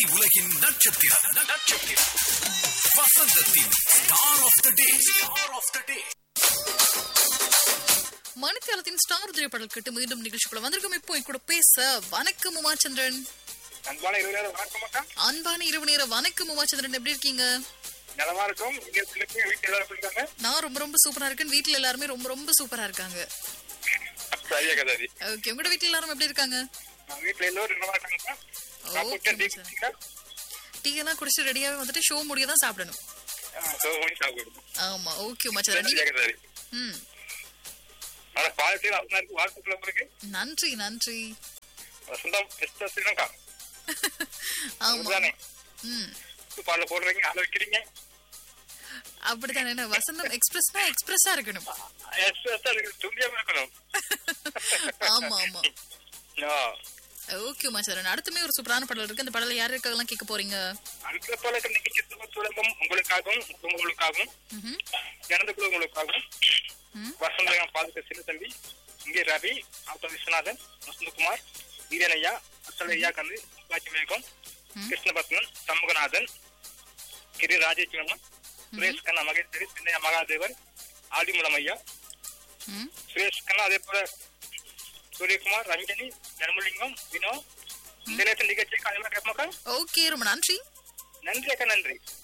உலகின் நட்சத்திரம் நட்சத்திரம் வசந்தத்தின் star of the day star of the day மணித்தியாலத்தின் ஸ்டார் திரைப்படல் கேட்டு மீண்டும் நிகழ்ச்சிக்குள்ள வந்திருக்கும் இப்போ என் கூட பேச வணக்கம் உமாச்சந்திரன் அன்பான இருவரும் வணக்கம் அக்கா அன்பான இரவு நேர வணக்கம் உமாச்சந்திரன் எப்படி இருக்கீங்க நலமா இருக்கும் இங்க பிள்ளைங்க வீட்டுல எல்லாரும் எப்படி இருக்காங்க நான் ரொம்ப ரொம்ப சூப்பரா இருக்கேன் வீட்ல எல்லாருமே ரொம்ப ரொம்ப சூப்பரா இருக்காங்க சரியா கதாதி ஓகே உங்களோட வீட்ல எல்லாரும் எப்படி இருக்காங்க நான் வீட்டுல எல்லோரும் நலமா இருக்காங்க Okay, டீ sir. குடிச்சீங்களா டீ எல்லாம் குடிச்சு ரெடியாவே வந்துட்டு ஷோ முடிய தான் சாப்பிடணும் சோமணி சாப்பிடுவோம் ஆமா ஓகே உமாச்சந்திரன் சரியா நீ- கதாதி ம் ஆனா பாலத்தில் அப்பனாருக்கு வாழ்த்துக்கள் உங்களுக்கு நன்றி நன்றி வசந்தம் எஸ்டா ஸ்ரீலங்கா ஆமா தானே ம் பால போடுறீங்க அதை வைக்கிறீங்க அப்படித்தானே என்ன வசந்தம் எக்ஸ்பிரஸ்னா எக்ஸ்பிரஸா இருக்கணும் எஸ்டா இருக்கு துல்லியமா இருக்கணும் ஆமா ஆமா ஆ. ஓகே உமாச்சந்திரன் அடுத்துமே ஒரு சூப்பரான பாடல் இருக்கு அந்த பாடல யார் இருக்காங்கலாம் கேட்க போறீங்க அடுத்த போல நிகழ்ச்சி துளம்பம் உங்களுக்காகவும் உங்களுக்காகவும் ம்ஹும். இறந்த குழு உங்களுக்காகவும் ம். வசந்தகம் பாதுக சின்ன தம்பி இங்கே ரவி ஆத்தம் விஸ்வநாதன் வசந்தகுமார் வீரனையா அசலையா கந்து பாச்சி மேகம் ம். கிருஷ்ணபத்மன் சண்முகநாதன் கிரி ராஜேஸ்வரன் சுரேஷ் கண்ணா மகேஸ்வரி சின்னையா மகாதேவன் ஆதிமூலம் ஐயா ம் சுரேஷ் கண்ணா அதே போல சூரியகுமார் ரஞ்சனி தர்மலிங்கம் வினோ இந்த நேரத்தில் நிகழ்ச்சிக்கு அதெல்லாம் கேட்பாக்கா ஓகே ரொம்ப நன்றி நன்றி அக்கா நன்றி